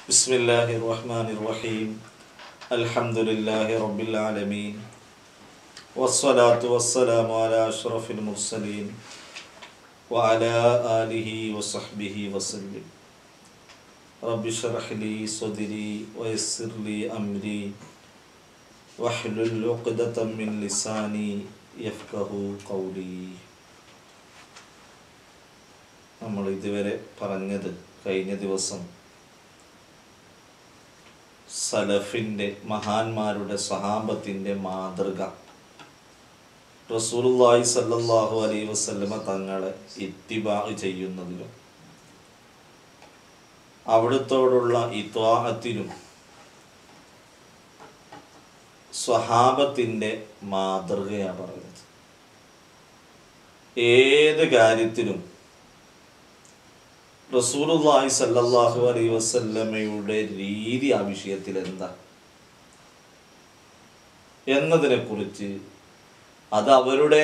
بسم الله الرحمن الرحيم الحمد لله رب العالمين والصلاة والسلام على أشرف المرسلين وعلى آله وصحبه وسلم رب اشرح لي صدري ويسر لي أمري واحلل عقدة من لساني يفقه قولي നമ്മൾ ഇതുവരെ പറഞ്ഞത് കഴിഞ്ഞ ദിവസം സലഫിൻ്റെ മഹാന്മാരുടെ സഹാബത്തിൻ്റെ മാതൃക റസൂലുള്ളാഹി സല്ലല്ലാഹു അലൈഹി വസല്ലമ തങ്ങളെ ഇത്തിബാ ചെയ്യുന്നതിലും അവിടുത്തോടുള്ള ഇത്വാഹത്തിലും സ്വഹാബത്തിൻ്റെ മാതൃകയാണ് പറയുന്നത് ഏത് കാര്യത്തിലും റസൂലുള്ളാഹി സല്ലല്ലാഹു അലൈഹി വസല്ലമയുടെ രീതി ആ വിഷയത്തിൽ എന്താ എന്നതിനെ കുറിച്ച് അത് അവരുടെ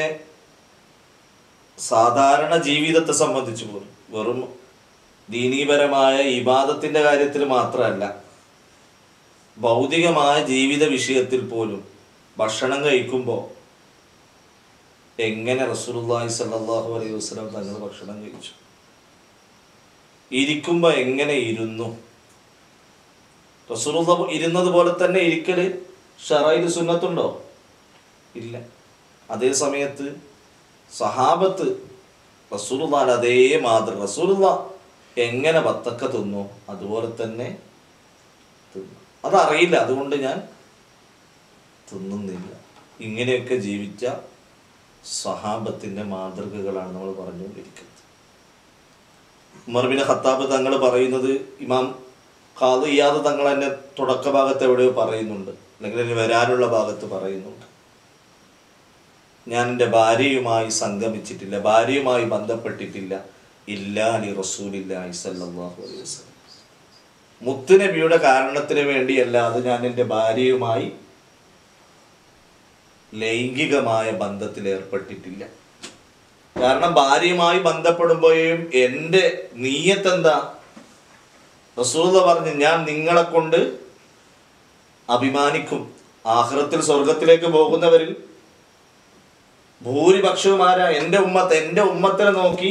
സാധാരണ ജീവിതത്തെ സംബന്ധിച്ച് പോലും വെറും ദീനീപരമായ ഇബാദത്തിന്റെ കാര്യത്തിൽ മാത്രമല്ല ഭൗതികമായ ജീവിത വിഷയത്തിൽ പോലും ഭക്ഷണം കഴിക്കുമ്പോൾ എങ്ങനെ റസൂലുള്ളാഹി സല്ലല്ലാഹു അലൈഹി വസല്ലം തങ്ങൾ ഭക്ഷണം കഴിച്ചു ഇരിക്കുമ്പോൾ എങ്ങനെ ഇരുന്നു റസൂലുള്ള ഇരുന്നത് പോലെ തന്നെ ഇരിക്കല് ഷറയിൽ സുന്നത്തുണ്ടോ ഇല്ല അതേ സമയത്ത് സഹാബത്ത് റസൂലുള്ളാൻ അതേ മാതൃ റസൂലുള്ള എങ്ങനെ ബത്തക്ക തിന്നു അതുപോലെ തന്നെ തിന്നു അതറിയില്ല അതുകൊണ്ട് ഞാൻ തിന്നുന്നില്ല ഇങ്ങനെയൊക്കെ ജീവിച്ച സഹാബത്തിൻ്റെ മാതൃകകളാണ് നമ്മൾ പറഞ്ഞുകൊണ്ടിരിക്കുന്നത് ഉമർബിന് ഖത്താബ് തങ്ങൾ പറയുന്നത് ഇമാം ഖാദ് ഇയാദ് തങ്ങൾ തന്നെ തുടക്ക ഭാഗത്ത് എവിടെയോ പറയുന്നുണ്ട് അല്ലെങ്കിൽ ഇനി വരാനുള്ള ഭാഗത്ത് പറയുന്നുണ്ട് ഞാൻ എൻ്റെ ഭാര്യയുമായി സംഗമിച്ചിട്ടില്ല ഭാര്യയുമായി ബന്ധപ്പെട്ടിട്ടില്ല ഇല്ലാ അലി റസൂലില്ലാഹി സല്ലല്ലാഹു അലൈഹി വസല്ലം മുത്തുനബിയുടെ കാരണത്തിന് വേണ്ടിയല്ലാതെ ഞാൻ എൻ്റെ ഭാര്യയുമായി ലൈംഗികമായ ബന്ധത്തിൽ ഏർപ്പെട്ടിട്ടില്ല കാരണം ഭാര്യയുമായി ബന്ധപ്പെടുമ്പോഴും എൻ്റെ നീയത്ത് എന്താ റസൂല പറഞ്ഞു ഞാൻ നിങ്ങളെ കൊണ്ട് അഭിമാനിക്കും ആഹ്റത്തിൽ സ്വർഗത്തിലേക്ക് പോകുന്നവരിൽ ഭൂരിപക്ഷവും ആരാ എൻ്റെ ഉമ്മത്ത് എൻ്റെ ഉമ്മത്തിനെ നോക്കി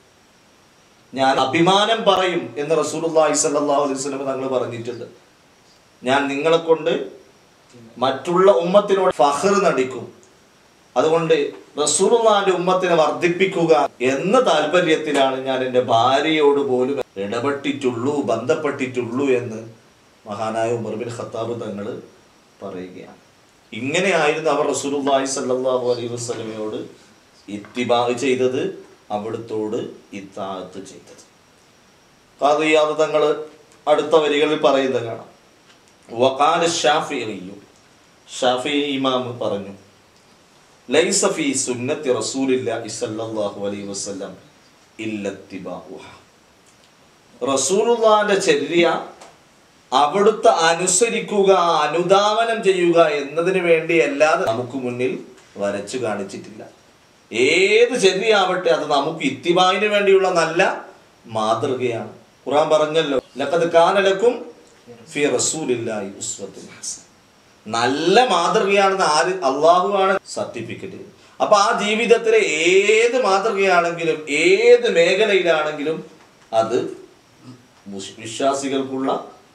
ഞാൻ അഭിമാനം പറയും എന്ന് റസൂലുള്ളാഹി സ്വല്ലല്ലാഹു അലൈഹി വസല്ലം തങ്ങൾ പറഞ്ഞിട്ടുണ്ട് ഞാൻ നിങ്ങളെ കൊണ്ട് മറ്റുള്ള ഉമ്മത്തിനോട് ഫഹർ നടിക്കും അതുകൊണ്ട് റസൂലുള്ളാന്റെ ഉമ്മത്തിനെ വർദ്ധിപ്പിക്കുക എന്ന താല്പര്യത്തിലാണ് ഞാൻ എൻ്റെ ഭാര്യയോട് പോലും ഇടപെട്ടിട്ടുള്ളൂ ബന്ധപ്പെട്ടിട്ടുള്ളൂ എന്ന് മഹാനായ ഉമർ ബിൻ ഖത്താബ് തങ്ങൾ പറയുകയാണ് ഇങ്ങനെയായിരുന്നു അവർ റസൂലുള്ളാഹി സല്ലല്ലാഹു അലൈഹി വസല്ലമയോട് ഇത്തിബാ ചെയ്തത് അവിടുത്തോട് ഇത്താഴത്ത് ചെയ്തത് കാതിയാത് തങ്ങൾ അടുത്ത വരികളിൽ പറയുന്നത് കാണാം വഖാല ഷാഫിഇയ്യു ഷാഫി ഇമാം പറഞ്ഞു ലൈസ ഫീ സുന്നത്തി റസൂലില്ലാഹി സ്വല്ലല്ലാഹു അലൈഹി വസല്ലം ഇല്ലത്തിബാഉഹ റസൂലുള്ളാഹിന്റെ ചര്യ അവിടുത്തെ അനുസരിക്കുക അനുധാവനം ചെയ്യുക എന്നതിന് വേണ്ടി അല്ലാതെ നമുക്ക് മുന്നിൽ വരച്ചു കാണിച്ചിട്ടില്ല ഏത് ചര്യയാവട്ടെ അത് നമുക്ക് ഇത്തിബായിന് വേണ്ടിയുള്ള നല്ല മാതൃകയാണ് ഖുറാൻ പറഞ്ഞല്ലോ ലഖദ് കാനലക്കും ഫി റസൂലില്ലാഹി ഉസ്വത്തുൻ ഹസൻ നല്ല മാതൃകയാണെന്ന് ആര് അള്ളാഹുവാണ് സർട്ടിഫിക്കറ്റ് അപ്പൊ ആ ജീവിതത്തിലെ ഏത് മാതൃകയാണെങ്കിലും ഏത് മേഖലയിലാണെങ്കിലും അത് മുസ് വിശ്വാസികൾക്കുള്ള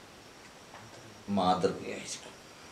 മാതൃകയായിരിക്കും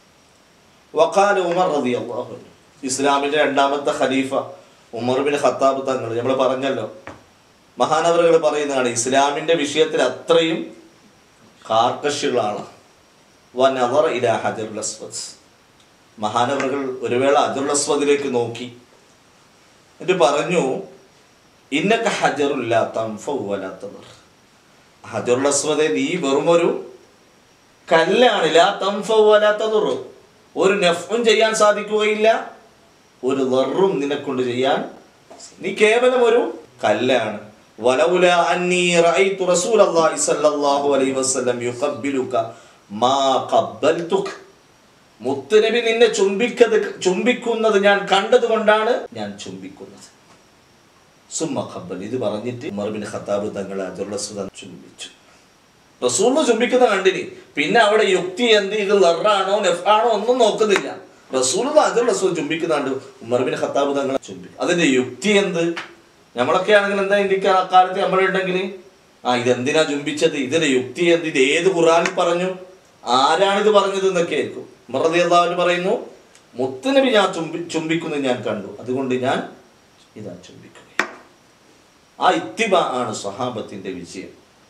വഖാല ഉമർ റതി അള്ളാഹു ഇസ്ലാമിന്റെ രണ്ടാമത്തെ ഖലീഫ ഉമർ ബിൻ ഖത്താബ് തങ്ങൾ നമ്മൾ പറഞ്ഞല്ലോ മഹാനവറുകൾ പറയുന്നതാണ് ഇസ്ലാമിന്റെ വിഷയത്തിൽ അത്രയും കാർക്കശികളാണ് വനവർ ഇല ഹജറുൽ അസ്വദ് മഹാനവറുകൾ ഒരു വേള ഹജറുൽ അസ്വദിലേക്ക് നോക്കി എന്നിട്ട് പറഞ്ഞു ഇന്നക്ക ഹജറുല്ലാത്തവർ ഹജറുൽ അസ്വദെ നീ വെറുമൊരു കല്ലാണ് ലാ തംഫവലാത്തതുർ ഒരു നെഫും ചെയ്യാൻ സാധിക്കുകയില്ല ഒരു വെറും നിനക്കൊണ്ട് ചെയ്യാൻ നീ കേവലം ഒരു കല്ലാണ് വലൗല അന്നി റഅയ്തു റസൂലല്ലാഹി സ്വല്ലല്ലാഹു അലൈഹി വസല്ലം യുഖബ്ബിലുക മാ ഖബ്ബൽതുക് മുത്തുനബി നിന്നെ ചുംബിക്കത് ചുംബിക്കുന്നത് ഞാൻ കണ്ടതുകൊണ്ടാണ് ഞാൻ ചുംബിക്കുന്നത് സുമ്മ ഖബ്ബൽ ഇത് പറഞ്ഞിട്ട് ഉമർ ബിൻ ഖത്താബ് തങ്ങൾ അജുള്ള ചുംബിച്ചു റസൂലിന് ചുംബിക്കുന്ന കണ്ടിനി പിന്നെ അവിടെ യുക്തി എന്ത് ഇത് ലറാണോ നെഫാണോ ഒന്നും നോക്കുന്നില്ല റസൂൽ അത് റസൂൽ ചുംബിക്കുന്നുണ്ട് ഉമർബിൻ ഖത്താബ് തങ്ങളെ ചുംബിക്കും അതിന്റെ യുക്തി എന്ത് നമ്മളൊക്കെ ആണെങ്കിൽ എന്താ ഇന്ത്യക്ക് ആ കാലത്ത് നമ്മളുണ്ടെങ്കിൽ ആ ഇതെന്തിനാ ചുംബിച്ചത് ഇതിന്റെ യുക്തി എന്ത് ഇത് ഏത് ഖുറാനിൽ പറഞ്ഞു ആരാണിത് പറഞ്ഞത് എന്നൊക്കെ ആയിരിക്കും മറതി അള്ളാഹുവിന് പറയുന്നു മുത്തുനബി ഞാൻ ചുംബി ചുംബിക്കുന്നത് ഞാൻ കണ്ടു അതുകൊണ്ട് ഞാൻ ഇതാ ചുംബിക്കുക ആ ഇത്തിബ ആണ് സ്വഹാബത്തിന്റെ വിജയം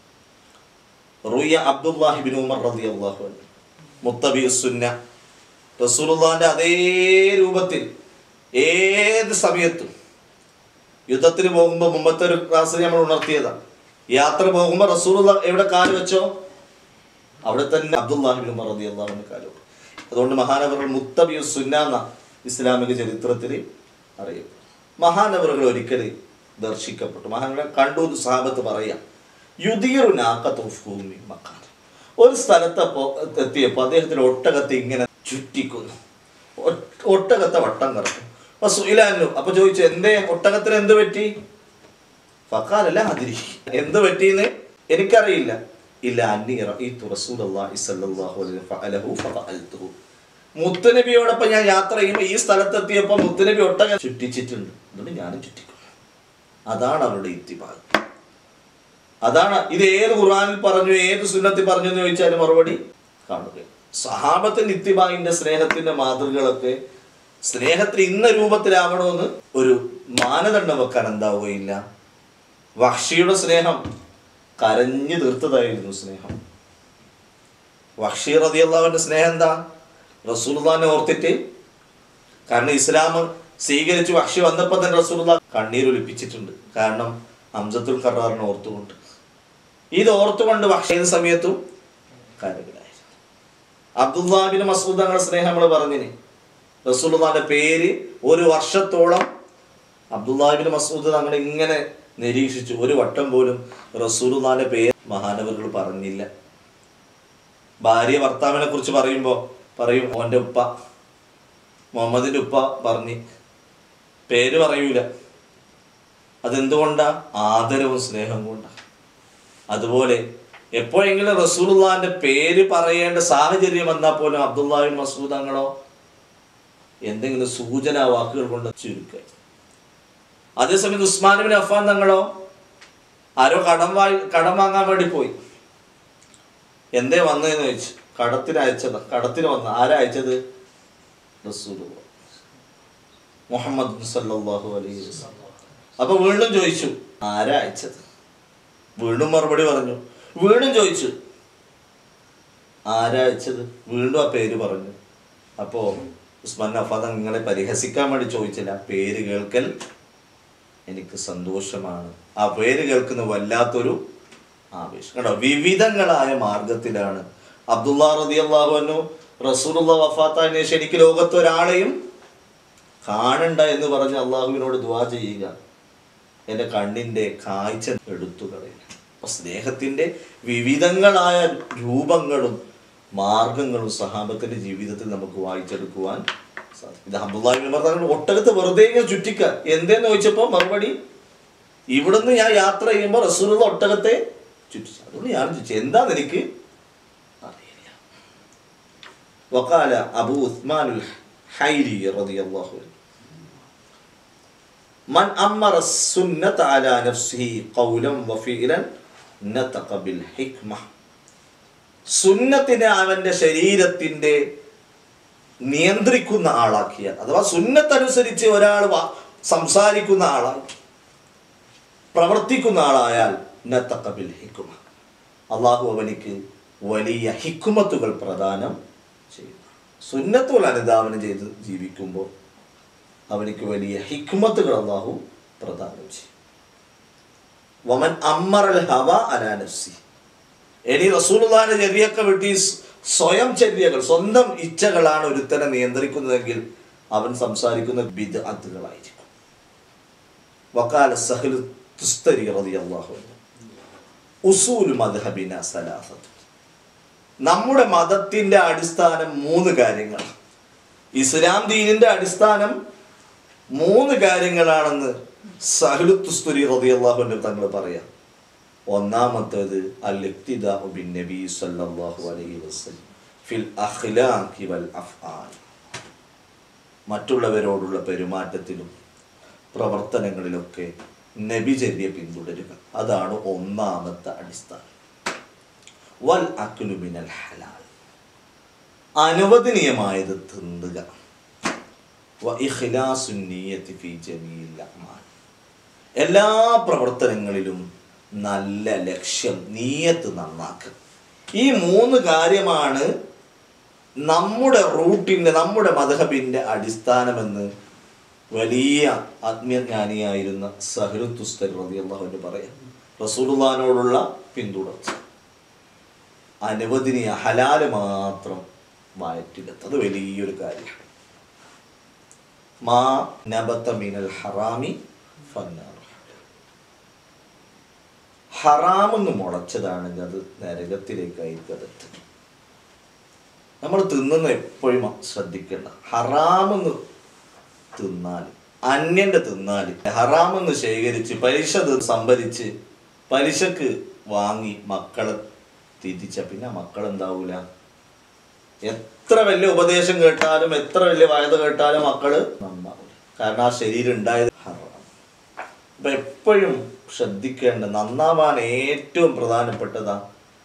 റുയ അബ്ദുല്ലാഹിബിൻ ഉമർ റതി അള്ളാഹു മുത്തബി സുന്ന റസൂലുള്ളാന്റെ അതേ രൂപത്തിൽ ഏത് സമയത്തും യുദ്ധത്തിന് പോകുമ്പോൾ മുമ്പത്തെ ഒരു ക്ലാസ്സിൽ നമ്മൾ ഉണർത്തിയതാ യാത്ര പോകുമ്പോൾ റസൂലുള്ള എവിടെ കാല് വെച്ചോ അവിടെ തന്നെ അബ്ദുല്ലാഹിബിൻ ഉമർ റതി അള്ളാഹുവിന്റെ കാല് വെക്കും. അതുകൊണ്ട് മഹാനവറുകൾ മുത്തബി സുന്ന എന്ന ഇസ്ലാമിക ചരിത്രത്തിൽ അറിയും മഹാനവറുകൾ ഒരിക്കൽ ദർശിക്കപ്പെട്ടു മഹാനവരെ കണ്ടു എന്ന് സാഹബത്ത് പറയാം യുദീറു നാക്കത്തുഫൂമി മക്കാൻ ഒരു സ്ഥലത്തപ്പോ എത്തിയപ്പോൾ അദ്ദേഹത്തിന് ഒട്ടകത്തെ ഇങ്ങനെ ചുറ്റിക്കുന്നു ഒ- ഒട്ടകത്തെ വട്ടം കറക്കും അപ്പൊ സുയിലാനു അപ്പൊ ചോദിച്ചു എന്തേ ഒട്ടകത്തിന് എന്ത് പറ്റി ഫക്കാലല്ല അതിരി എന്ത് പറ്റിയെന്ന് എനിക്കറിയില്ല ഇല്ല അന്നി റഅയ്തു റസൂലുള്ളാഹി സ്വല്ലല്ലാഹു അലൈഹി ഫഅലഹു ഫഅൽതുഹു മുത്തുനബിയോടൊപ്പം ഞാൻ യാത്ര ചെയ്യുമ്പോൾ ഈ സ്ഥലത്തെത്തിയപ്പോൾ മുത്തുനബി ഒട്ടകം ചുറ്റിച്ചിട്ടുണ്ട് അതുകൊണ്ട് ഞാനും ചുറ്റിക്കും അതാണ് അവരുടെ ഇത്തിബാഗ് അതാണ് ഇത് ഏത് ഖുർആനിൽ പറഞ്ഞു ഏത് സുന്നത്തിൽ പറഞ്ഞു എന്ന് ചോദിച്ചാൽ മറുപടി കാണുക സഹാബത്തിന്റെ ഇത്തിബായിന്റെ സ്നേഹത്തിന്റെ മാതൃകകളൊക്കെ സ്നേഹത്തിൽ ഇന്ന രൂപത്തിലാവണമെന്ന് ഒരു മാനദണ്ഡം വെക്കാൻ എന്താവുകയില്ല വഹ്ഷിയുടെ സ്നേഹം കരഞ്ഞു തീർത്തതായിരുന്നു സ്നേഹം വഹ്ഷി റതിയല്ലാവിന്റെ സ്നേഹം എന്താ റസൂൽദാനെ ഓർത്തിട്ട് കാരണം ഇസ്ലാം സ്വീകരിച്ച് വഹ്ഷി വന്നപ്പോൾ തന്നെ റസൂൽദാൻ കണ്ണീരൊലിപ്പിച്ചിട്ടുണ്ട് കാരണം ഹംസത്തുൽ ഖറാറിനെ ഓർത്തുകൊണ്ട് ഇത് ഓർത്തുകൊണ്ട് വഹ്ഷി ഏത് സമയത്തും കരകിലായിരുന്നു അബ്ദുല്ലാബിൻ മസൂദ് തങ്ങളുടെ സ്നേഹം നമ്മൾ പറഞ്ഞിന് റസൂൽദാന്റെ പേര് ഒരു വർഷത്തോളം അബ്ദുല്ലാഹിബിൻ മസൂദ് തങ്ങൾ ഇങ്ങനെ നിരീക്ഷിച്ചു ഒരു വട്ടം പോലും റസൂലുള്ളാന്റെ പേര് മഹാനവറുകൾ പറഞ്ഞില്ല ഭാര്യ ഭർത്താവിനെ കുറിച്ച് പറയുമ്പോൾ പറയും അവൻ്റെ ഉപ്പ മുഹമ്മദിന്റെ ഉപ്പ പറഞ്ഞ് പേര് പറയൂല അതെന്തുകൊണ്ടാ ആദരവും സ്നേഹം കൊണ്ടാ അതുപോലെ എപ്പോഴെങ്കിലും റസൂലുള്ളാന്റെ പേര് പറയേണ്ട സാഹചര്യം വന്നാൽ പോലും അബ്ദുല്ലാഹിബിൻ മസൂദ് തങ്ങളോ എന്തെങ്കിലും സൂചന വാക്കുകൾ കൊണ്ട് ചുരുക്കുക അതേസമയത്ത് ഉസ്മാൻ ബിൻ അഫാൻ തങ്ങളോ ആരോ കടം വാങ്ങി കടം വാങ്ങാൻ വേണ്ടി പോയി എന്തേ വന്നതെന്ന് ചോദിച്ചു കടത്തിന് അയച്ചത് കടത്തിന് വന്ന ആരാ അയച്ചത് റസൂലുള്ളാഹ്. മുഹമ്മദ് സല്ലല്ലാഹു അലൈഹി വസല്ലം അപ്പൊ വീണ്ടും ചോദിച്ചു ആരാ അയച്ചത് വീണ്ടും മറുപടി പറഞ്ഞു വീണ്ടും ചോദിച്ചു ആരാ അയച്ചത് വീണ്ടും ആ പേര് പറഞ്ഞു അപ്പോ ഉസ്മാൻ അഫാദ നിങ്ങളെ പരിഹസിക്കാൻ വേണ്ടി ചോദിച്ചില്ല പേര് കേൾക്കൽ എനിക്ക് സന്തോഷമാണ് ആ പേര് കേൾക്കുന്ന വല്ലാത്തൊരു ആവേശം കണ്ടോ വിവിധങ്ങളായ മാർഗത്തിലാണ് അബ്ദുള്ള റതി അള്ളാഹുനു റസൂലുള്ള വഫാത്താന് ശേഷം എനിക്ക് ലോകത്ത് ഒരാളെയും കാണണ്ട എന്ന് പറഞ്ഞ് അള്ളാഹുവിനോട് ദ്വാ ചെയ്യുക എൻ്റെ കണ്ണിൻ്റെ കാഴ്ച എടുത്തു കളയുക അപ്പൊ സ്നേഹത്തിൻ്റെ വിവിധങ്ങളായ രൂപങ്ങളും മാർഗങ്ങളും സഹാബത്തിന്റെ ജീവിതത്തിൽ നമുക്ക് വായിച്ചെടുക്കുവാൻ സാധിക്കും ഇത് അബ്ദുല്ലാഹിബിൻ ഉമർ തങ്ങൾ ഒട്ടകത്ത് വെറുതെ ഇങ്ങനെ ചുറ്റിക്ക എന്തെന്ന് ചോദിച്ചപ്പോൾ മറുപടി ഇവിടുന്ന് ഞാൻ യാത്ര ചെയ്യുമ്പോൾ റസൂലുള്ള ഒട്ടകത്തെ ചുറ്റിച്ചു അതുകൊണ്ട് ഞാൻ ചോദിച്ചു എന്താന്ന് എനിക്ക് അറിയില്ല വക്കാല അബു ഉസ്മാനുൽ ഹൈരി റളിയല്ലാഹു അൻഹു من أمر السنة على نفسه قولا وفعلا نطق بالحكمة സുന്നത്തിനെ അവന്റെ ശരീരത്തിന്റെ നിയന്ത്രിക്കുന്ന ആളാക്കിയാൽ അഥവാ സുന്നത്തനുസരിച്ച് ഒരാൾ വാ- സംസാരിക്കുന്ന ആളായി പ്രവർത്തിക്കുന്ന ആളായാൽ നത്തഖ ബിൽ ഹിക്കുമ അള്ളാഹു അവനിക്ക് വലിയ ഹിക്കുമത്തുകൾ പ്രദാനം ചെയ്യും സുന്നത്തുകൾ അനുധാവനം ചെയ്ത് ജീവിക്കുമ്പോൾ അവനിക്ക് വലിയ ഹിക്മത്തുകൾ അള്ളാഹു പ്രദാനം ചെയ്യും വമൻ അമ്മറൽ ഹവ അലാ നഫ്സി ഇനി റസൂലുള്ളാഹിന്റെ ചര്യയൊക്കെ വിട്ട് ഈ സ് സ്വയം ചര്യകൾ സ്വന്തം ഇച്ഛകളാണ് ഒരുത്തനെ നിയന്ത്രിക്കുന്നതെങ്കിൽ അവൻ സംസാരിക്കുന്ന ബിദ്അത്തുകളായിരിക്കും വക്കാല സഹലു തുസ്തരി റളിയല്ലാഹു അൻഹു ഉസൂൽ മദ്ഹബിന സലാസത്ത് നമ്മുടെ മതത്തിന്റെ അടിസ്ഥാനം മൂന്ന് കാര്യങ്ങൾ ഇസ്ലാം ദീനിന്റെ അടിസ്ഥാനം മൂന്ന് കാര്യങ്ങളാണെന്ന് സഹലുത്തുസ്തുരി റളിയല്ലാഹു അൻഹു തങ്ങൾ പറയാം ഒന്നാമത്തേത് അൽ ഇഖ്തിദാഉ ബിൻ നബി സല്ലല്ലാഹു അലൈഹി വസല്ലം ഫിൽ അഖ്ലാഖി വൽ അഫ്ആൽ മറ്റുള്ളവരോടുള്ള പെരുമാറ്റത്തിലും പ്രവർത്തനങ്ങളിലൊക്കെ നബിചര്യ പിന്തുടരുക അതാണ് ഒന്നാമത്തെ അടിസ്ഥാനം വൽ അക്ലു മിനൽ ഹലാൽ അനുവദനീയമായത് തിന്നുക വ ഇഖ്ലാസുൻ നിയ്യത്തി ഫീ ജമീൽ അഅ്മാൽ എല്ലാ പ്രവർത്തനങ്ങളിലും നല്ല ലക്ഷ്യം നീയത്ത് നന്നാക്കുക ഈ മൂന്ന് കാര്യമാണ് നമ്മുടെ റൂട്ടിൻ്റെ നമ്മുടെ മധഹബിൻ്റെ അടിസ്ഥാനമെന്ന് വലിയ ആത്മീയജ്ഞാനിയായിരുന്ന സഹലുത്തുസ്തർ റതി അള്ളാഹുവിന് പറയാം റസൂലുള്ളാനോടുള്ള പിന്തുടർച്ച അനുവദനീയ ഹലാല് മാത്രം വയറ്റിലെത്തുക അത് വലിയൊരു കാര്യമാണ് മാ നബത്ത മിനൽ ഹറാമി ഫന്നാർ ഹറാമെന്ന് മുളച്ചതാണെങ്കിൽ അത് നരകത്തിലേക്കായിരിക്കും അതെത്തുക നമ്മൾ തിന്നുന്ന എപ്പോഴും ശ്രദ്ധിക്കേണ്ട ഹറാമെന്ന് തിന്നാൽ അന്യന്റെ തിന്നാൽ ഹറാമെന്ന് ശേഖരിച്ച് പലിശ തി- സംഭരിച്ച് പലിശക്ക് വാങ്ങി മക്കളെ തിരിച്ച പിന്നെ മക്കൾ എന്താവൂല എത്ര വലിയ ഉപദേശം കേട്ടാലും എത്ര വലിയ വായത കേട്ടാലും മക്കള് നന്നാവില്ല കാരണം ആ ശരീരം ഉണ്ടായത് ഹറാം അപ്പൊ എപ്പോഴും ശ്രദ്ധിക്കേണ്ട നന്നാവാൻ ഏറ്റവും പ്രധാനപ്പെട്ടതാ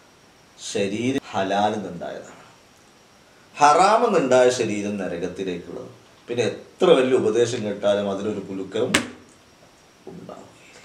ശരീരം ഹലാലെന്നുണ്ടായതാണ് ഹറാമെന്നുണ്ടായ ശരീരം നരകത്തിലേക്കുള്ളത് പിന്നെ എത്ര വലിയ ഉപദേശം കേട്ടാലും അതിലൊരു കുലുക്കവും ഉണ്ടാവുകയില്ല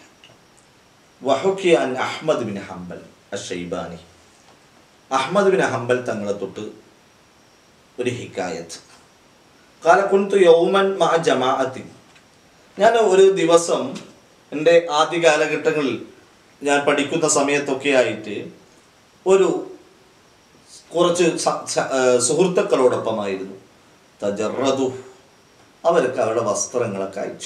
വഹുഖിയ അൻ അഹ്മദ് ബിൻ ഹംബൽ അഷൈബാനി അഹ്മദ് ബിൻ ഹംബൽ തങ്ങളെ തൊട്ട് ഒരു ഹിക്കായത്ത് കാല കുന്തു യൗമൻ മാ ജമാഅത്തി ഞാൻ ഒരു ദിവസം എൻ്റെ ആദ്യ കാലഘട്ടങ്ങളിൽ ഞാൻ പഠിക്കുന്ന സമയത്തൊക്കെ ആയിട്ട് ഒരു കുറച്ച് സ- സ- ആ, സുഹൃത്തുക്കളോടൊപ്പമായിരുന്നു തജറതു അവർക്ക് അവരുടെ വസ്ത്രങ്ങളൊക്കെ അയച്ചു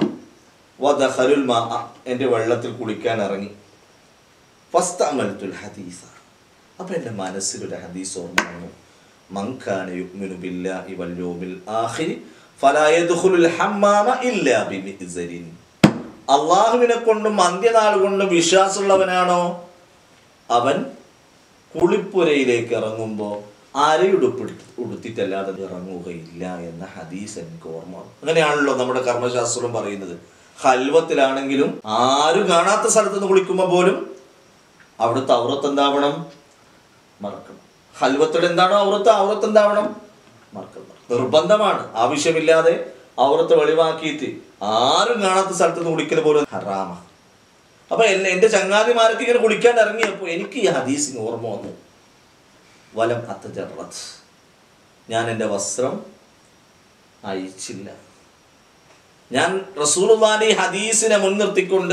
വദഖലുൽ മാ എൻ്റെ വെള്ളത്തിൽ കുളിക്കാൻ ഇറങ്ങി ഫസ്തഅമൽതുൽ ഹദീസ അപ്പം എൻ്റെ മനസ്സിലൊരു ഹദീസ് ഓർമ്മ വന്നു മങ്കാന യുഅ്മിനു ബില്ലാഹി വൽ യൗമിൽ ആഖിർ ഫലാ യദ്ഖുലുൽ ഹമ്മാമ ഇല്ലാ ബിമിസ്രിൻ അള്ളാഹുവിനെ കൊണ്ടും അന്ത്യനാൾ കൊണ്ടും വിശ്വാസമുള്ളവനാണോ അവൻ കുളിപ്പുരയിലേക്ക് ഇറങ്ങുമ്പോൾ അരയുടുപ്പ് ഉടുത്തിട്ടല്ലാതെ ഇറങ്ങുകയില്ല എന്ന ഹദീസ് എനിക്ക് ഓർമ്മ വന്നു. അങ്ങനെയാണല്ലോ നമ്മുടെ കർമ്മശാസ്ത്രം പറയുന്നത് ഹൽവത്തിലാണെങ്കിലും ആരും കാണാത്ത സ്ഥലത്ത് നിന്ന് കുളിക്കുമ്പോൾ പോലും അവിടുത്തെ ഔറത്ത് എന്താവണം മറക്കണം ഹൽവത്തിൽ എന്താണോ ഔറത്ത് ഔറത്ത് എന്താവണം മറക്കണം നിർബന്ധമാണ് ആവശ്യമില്ലാതെ ഔറത്ത് വെളിവാക്കിയിട്ട് ആരും കാണാത്ത സ്ഥലത്ത് നിന്ന് കുളിക്കൽ പോലും ഹറാമ അപ്പൊ എന്നെ എൻ്റെ ചങ്ങാതിമാർക്ക് ഇങ്ങനെ കുളിക്കാൻ ഇറങ്ങിയപ്പോൾ എനിക്ക് ഈ ഹദീസിന് ഓർമ്മ വന്നു വലം അത്തജറത്ത് ഞാൻ എൻ്റെ വസ്ത്രം അയച്ചില്ല ഞാൻ റസൂലുള്ളാന്റെ ഈ ഹദീസിനെ മുൻനിർത്തിക്കൊണ്ട്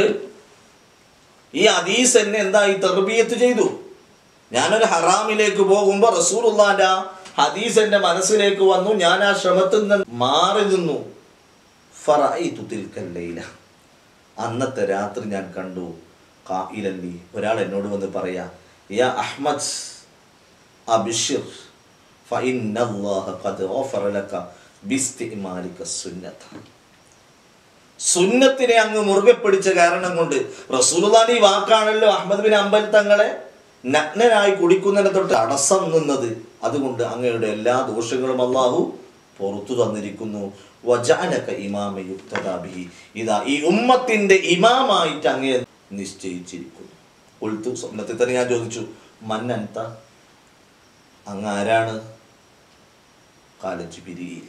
ഈ ഹദീസ് എന്നെ എന്തായി തെർബിയത്ത് ചെയ്തു ഞാനൊരു ഹറാമിലേക്ക് പോകുമ്പോൾ റസൂലുള്ളാന്റെ ആ ഹദീസ് എൻ്റെ മനസ്സിലേക്ക് വന്നു ഞാൻ ആ ശ്രമത്തിൽ നിന്ന് മാറി നിന്നു ഫറഅയ്തു തിൽക്കൽ ലൈല അന്നത്തെ രാത്രി ഞാൻ കണ്ടു കായിലല്ലി ഒരാൾ എന്നോട് വന്ന് പറയാ യാ അഹ്മദ് അബിഷിർ ഫഇന്നല്ലാഹ ഖദ് ഗഫറ ലക ബിസ്തിമാലിക സുന്നത സുന്നത്തിനെ അങ്ങ് മുറുകെ പിടിച്ച കാരണം കൊണ്ട് റസൂലുള്ളാന്റെ ഈ വാക്കാണല്ലോ അഹമ്മദ് ബിൻ അമ്പൽ തങ്ങളെ നഗ്നനായി കുടിക്കുന്നതിനെ തൊട്ട് തടസ്സം നിന്നത് അതുകൊണ്ട് അങ്ങയുടെ എല്ലാ ദോഷങ്ങളും അള്ളാഹു പുറത്തു തന്നിരിക്കുന്നു വജാനക ഇമാമ യുക്തദാബിഹി ഇതാ ഈ ഉമ്മത്തിന്റെ ഇമാമായിട്ട് അങ്ങേ നിശ്ചയിച്ചിരിക്കുന്നു ഉൾത്തു സ്വപ്നത്തിൽ തന്നെ ഞാൻ ചോദിച്ചു മന്നൻത അങ്ങ് ആരാണ് കാലജിബിരിയിൽ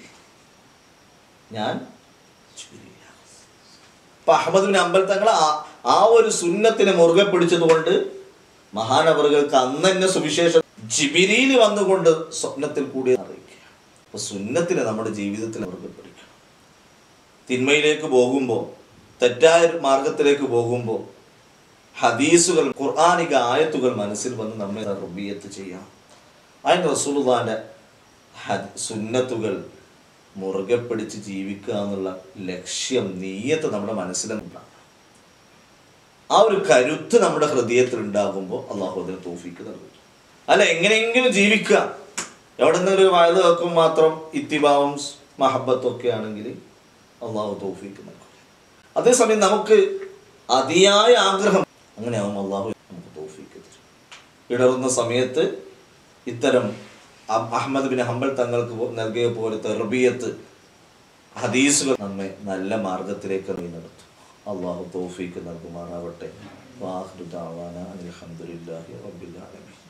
ഞാൻ ജിബ്രീലാണ്. അപ്പൊ അഹമ്മദ് ബിൻ അമ്പൽ തങ്ങൾ ആ ആ ഒരു സുന്നത്തിനെ മുറുകെ പിടിച്ചതുകൊണ്ട് മഹാനവറുകൾക്ക് അന്ന് തന്നെ സുവിശേഷം ജിബിരിയിൽ വന്നുകൊണ്ട് സ്വപ്നത്തിൽ കൂടി അറിയിക്കുക അപ്പൊ സുന്നത്തിനെ നമ്മുടെ ജീവിതത്തിൽ മുറുകെ പിടിക്കണം തിന്മയിലേക്ക് പോകുമ്പോൾ തെറ്റായ ഒരു മാർഗത്തിലേക്ക് പോകുമ്പോൾ ഹദീസുകൾ ഖുർആാനിക ആയത്തുകൾ മനസ്സിൽ വന്ന് നമ്മെ റുബിയത്ത് ചെയ്യാം അതിന് റസൂലുള്ളാന്റെ ഹദ് സുന്നത്തുകൾ മുറുകെ പിടിച്ച് ജീവിക്കുക എന്നുള്ള ലക്ഷ്യം നീയത്ത് നമ്മുടെ മനസ്സിലുണ്ടാകും ആ ഒരു കരുത്ത് നമ്മുടെ ഹൃദയത്തിൽ ഉണ്ടാകുമ്പോൾ അള്ളാഹു അതിന് തോഫിക്ക് നൽകും അല്ല എങ്ങനെയെങ്കിലും ജീവിക്കുക എവിടെ നിന്ന് ഒരു വയത് വെക്കും മാത്രം ഇത്തിബാവും മഹബത്തും ഒക്കെ ആണെങ്കിൽ അള്ളാഹു തോഫിക്ക് നൽകും അതേസമയം നമുക്ക് അതിയായ ആഗ്രഹം അങ്ങനെയാവും അള്ളാഹു ഇടറുന്ന സമയത്ത് ഇത്തരം അ- അഹമ്മദ് ബിൻ ഹംബൽ തങ്ങൾക്ക് പോ- നൽകിയ പോലെ തെർബിയത്ത് ഹദീസുകൾ നമ്മെ നല്ല മാർഗത്തിലേക്ക് നീ നടത്തും അള്ളാഹു തൗഫീക്ക് നൽകുമാറാവട്ടെ വാഹൃദാവാന അലഹമുല്ലാഹി റബ്ബിൽ ആലമീൻ